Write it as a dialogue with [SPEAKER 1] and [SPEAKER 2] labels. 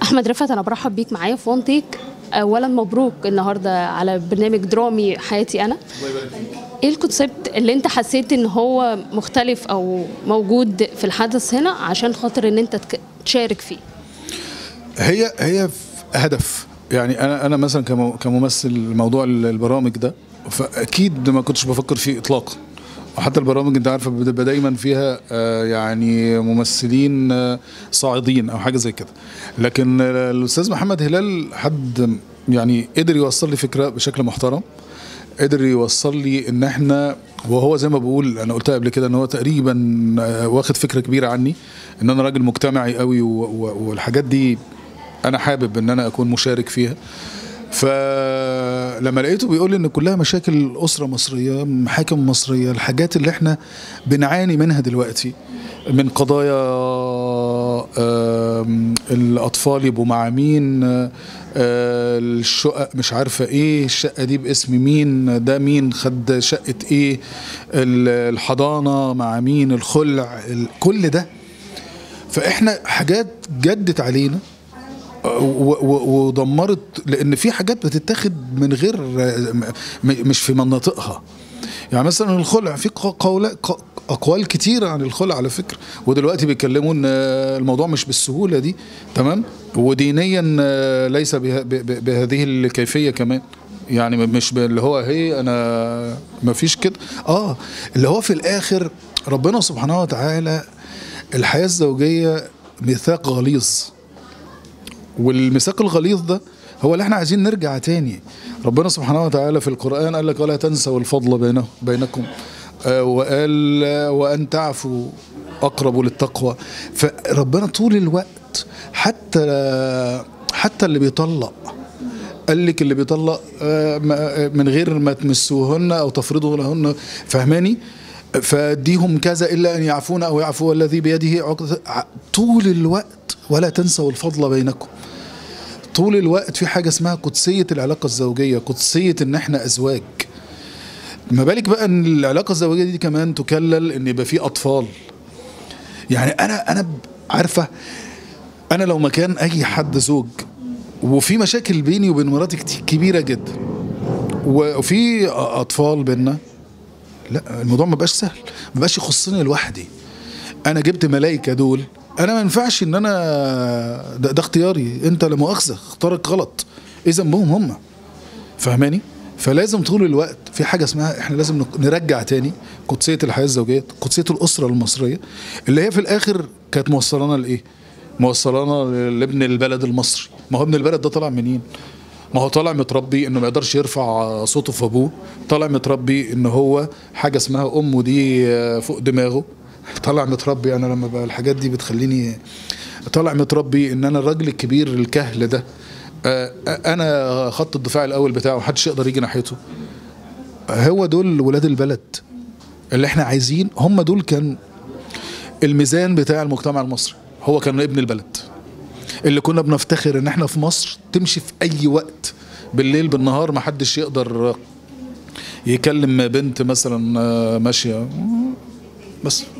[SPEAKER 1] احمد رفعت انا برحب بيك معايا في وان تيك اولا مبروك النهارده على برنامج درامي حياتي انا ايه الكونسيبت اللي انت حسيت ان هو مختلف او موجود في الحدث هنا عشان خاطر ان انت تك- تشارك فيه
[SPEAKER 2] هي هي هدف يعني انا انا مثلا كم- كممثل موضوع البرامج ده فاكيد ما كنتش بفكر فيه اطلاقا وحتى البرامج انت عارفه بتبقى دايما فيها آه، يعني ممثلين آه، صاعدين او حاجه زي كده لكن آه، الاستاذ محمد هلال حد يعني قدر يوصل لي فكره بشكل محترم قدر يوصل لي ان احنا وهو زي ما بقول انا قلتها قبل كده ان هو تقريبا آه، واخد فكره كبيره عني ان انا راجل مجتمعي قوي و- و- والحاجات دي انا حابب ان انا اكون مشارك فيها فلما لقيته بيقول لي ان كلها مشاكل اسره مصريه محاكم مصريه الحاجات اللي احنا بنعاني منها دلوقتي من قضايا آم، الاطفال يبقوا مع مين آه، الشقق مش عارفه ايه الشقه دي باسم مين ده مين خد شقه ايه ال- الحضانه مع مين الخلع ال- كل ده فاحنا حاجات جدت علينا و- و- ودمرت لان في حاجات بتتاخد من غير م- مش في مناطقها يعني مثلا الخلع في ق- قول ق- اقوال كتيره عن الخلع على فكره ودلوقتي بيتكلموا ان الموضوع مش بالسهوله دي تمام ودينيا ليس به- ب- ب- بهذه الكيفيه كمان يعني مش اللي هو هي انا ما فيش كده اه اللي هو في الاخر ربنا سبحانه وتعالى الحياه الزوجيه ميثاق غليظ والميثاق الغليظ ده هو اللي احنا عايزين نرجع تاني ربنا سبحانه وتعالى في القرآن قال لك ولا تنسوا الفضل بينه بينكم آه، وقال آه، وأن تعفوا أقرب للتقوى فربنا طول الوقت حتى حتى اللي بيطلق قال لك اللي بيطلق آه، ما- من غير ما تمسوهن او تفرضوا لهن فهماني فديهم كذا الا ان يعفون او يعفو الذي بيده عقدة ع- طول الوقت ولا تنسوا الفضل بينكم طول الوقت في حاجه اسمها قدسيه العلاقه الزوجيه قدسيه ان احنا ازواج ما بالك بقى ان العلاقه الزوجيه دي كمان تكلل ان يبقى في اطفال يعني انا انا ب- عارفه انا لو مكان اي حد زوج وفي مشاكل بيني وبين مراتي كتير كبيره جدا وفي اطفال بينا لا الموضوع ما بقاش سهل ما بقاش يخصني لوحدي انا جبت ملايكه دول انا ما ينفعش ان انا ده, ده اختياري انت لا مؤاخذه اختارك غلط ايه ذنبهم هم فاهماني فلازم طول الوقت في حاجه اسمها احنا لازم نك- نرجع تاني قدسيه الحياه الزوجيه قدسيه الاسره المصريه اللي هي في الاخر كانت موصلانا لايه موصلانا لابن البلد المصري ما هو ابن البلد ده طالع منين ما هو طالع متربي انه ما يقدرش يرفع صوته في ابوه طالع متربي ان هو حاجه اسمها امه دي فوق دماغه طالع متربي انا لما بقى الحاجات دي بتخليني طالع متربي ان انا الراجل الكبير الكهل ده آه، انا خط الدفاع الاول بتاعه محدش يقدر يجي ناحيته هو دول ولاد البلد اللي احنا عايزين هم دول كان الميزان بتاع المجتمع المصري هو كان ابن البلد اللي كنا بنفتخر ان احنا في مصر تمشي في اي وقت بالليل بالنهار ما حدش يقدر يكلم بنت مثلا آه، ماشيه بس